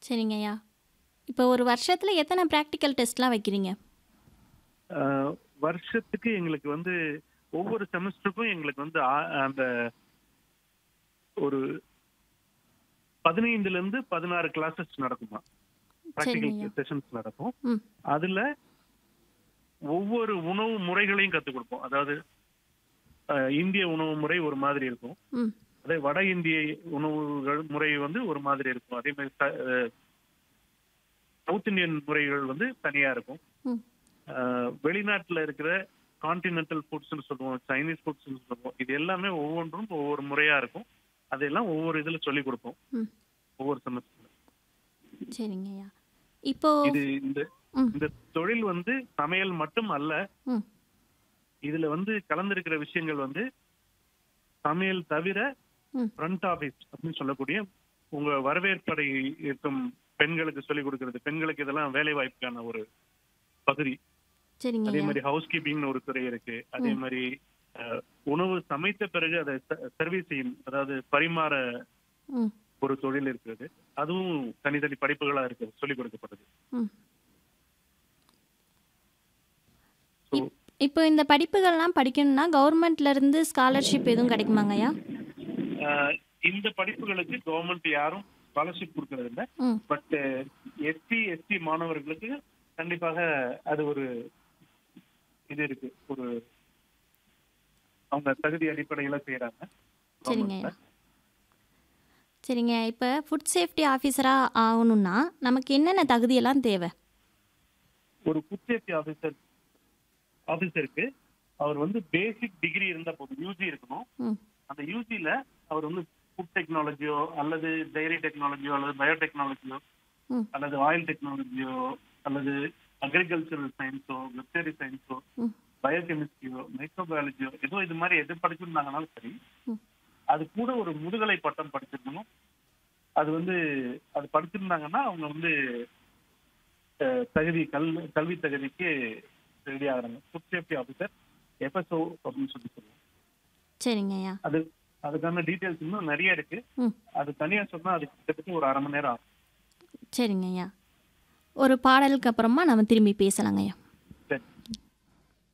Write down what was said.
சரிங்கய்யா இப்போ ஒரு வருஷத்தில் எத்தனை ப்ராக்டிக்கல் டெஸ்ட்லாம் வைக்கிறீங்க ஆஹ் வருஷத்துக்கு எங்களுக்கு வந்து ஒவ்வொரு செமஸ்டருக்கும் எங்களுக்கு வந்து ஆ- அந்த ஒரு பதினைந்துல இருந்து பதினாறு கிளாஸஸ் நடக்குமா ப்ராக்டிக்கல் சரிங்கய்யா. செஷன்ஸ் நடக்கும் ம் அதுல ஒவ்வொரு உணவு முறைகளையும் கத்துக் கொடுப்போம் அதாவது ஆஹ் இந்திய உணவு முறை ஒரு மாதிரி இருக்கும் ம் அதே வட இந்திய உணவுகள் முறை வந்து ஒரு மாதிரி இருக்கும் அதே மாதிரி ச- அஹ் சவுத் இந்தியன் முறைகள் வந்து தனியா இருக்கும் ம் ஆஹ் வெளிநாட்டுல இருக்கிற கான்டினென்டல் ஃபுட்ஸ்னு சொல்லுவோம் சைனீஸ் ஃபுட்ஸ்னு சொல்லுவோம் இது எல்லாமே ஒவ்வொன்றும் ஒவ்வொரு முறையா இருக்கும் அதெல்லாம் ஒவ்வொரு இதுல சொல்லி கொடுப்போம் ம் ஒவ்வொரு செமஸ்டர்ல சரிங்கய்யா இப்போ இது இந்த ம் இந்த தொழில் வந்து சமையல் மட்டும் அல்ல ம் இதுல வந்து கலந்திருக்கிற விஷயங்கள் வந்து சமையல் தவிர ம் ஃப்ரண்ட் ஆபீஸ் அப்படின்னு சொல்லக்கூடிய உங்க வரவேற்படை இருக்கும் பெண்களுக்கு சொல்லிக் கொடுக்கிறது பெண்களுக்கு இதெல்லாம் வேலை வாய்ப்புக்கான ஒரு பகுதி அதே சரிங்கய்யா மாதிரி ஹவுஸ் கீப்பிங்னு ஒரு துறை இருக்கு அதே மாதிரி அஹ், உணவு சமைத்த பிறகு அதை சர்வீஸ் செய்யும் அதாவது பரிமாற ம் ஒரு தொழில் இருக்கிறது அதுவும் தனித்தனி படிப்புகளா இருக்கு சொல்லிக் கொடுக்கப்படுது ம் So, இப்- இப்போ இந்த படிப்புகள்லாம் படிக்கணும்னா கவர்மெண்ட்ல இருந்து ஸ்காலர்ஷிப் எதுவும் கிடைக்குமாங்கய்யா அஹ், இந்த படிப்புகளுக்கு கவர்மெண்ட் யாரும் ஸ்காலர்ஷிப் கொடுக்கறது இல்ல ம் பட் எஸ்சி எஸ்டி மாணவர்களுக்கு கண்டிப்பாக அது ஒரு இது இருக்கு ஒரு அவங்க தகுதி அடிப்படையில செய்யறாங்க சரிங்கய்யா சரிங்க இப்போ ஃபுட் சேஃப்டி ஆஃபீஸராக ஆகணும்னா நமக்கு என்னென்ன தகுதியெல்லாம் தேவை ஒரு ஃபுட் சேஃப்டி ஆஃபீஸர் ஆஃபீஸருக்கு அவர் வந்து பேசிக் டிகிரி இருந்தா போதும் யூஜி இருக்கணும் ம் அந்த யூஜில அவர் வந்து ஃபுட் டெக்னாலஜியோ அல்லது டைரி டெக்னாலஜியோ அல்லது பயோடெக்னாலஜியோ ம் அல்லது ஆயில் டெக்னாலஜியோ அல்லது அக்ரிகல்ச்சரல் சயின்ஸோ வெட்டரி சயின்ஸோ ம் பயோகெமிஸ்ட்ரியோ மைக்ரோபயாலஜியோ ஏதோ இது மாதிரி எது படிச்சிருந்தாங்கனாலும் சரி ம் அது கூட ஒரு முதுகலை பட்டம் படிச்சிருக்கணும் அது வந்து அது படிச்சிருந்தாங்கன்னா அவங்க வந்து அஹ், தகுதி கல் கல்வி தகுதிக்கு ரெடி ஆகுறாங்க ஃபுட் சேஃப்டி ஆஃபீஸர் எஃப்எஸ்ஓ அப்படின்னு சொல்லி சொல்லுவோம் சரிங்கய்யா அது அதுக்கான டீட்டெயில்ஸ் இன்னும் நிறைய இருக்கு ம் அது தனியா சொன்னா அது கிட்டத்தட்ட ஒரு அரை மணி நேரம் ஆகும் சரிங்கய்யா ஒரு பாடலுக்கு அப்புறமா நம்ம திரும்பி பேசலாங்கய்யா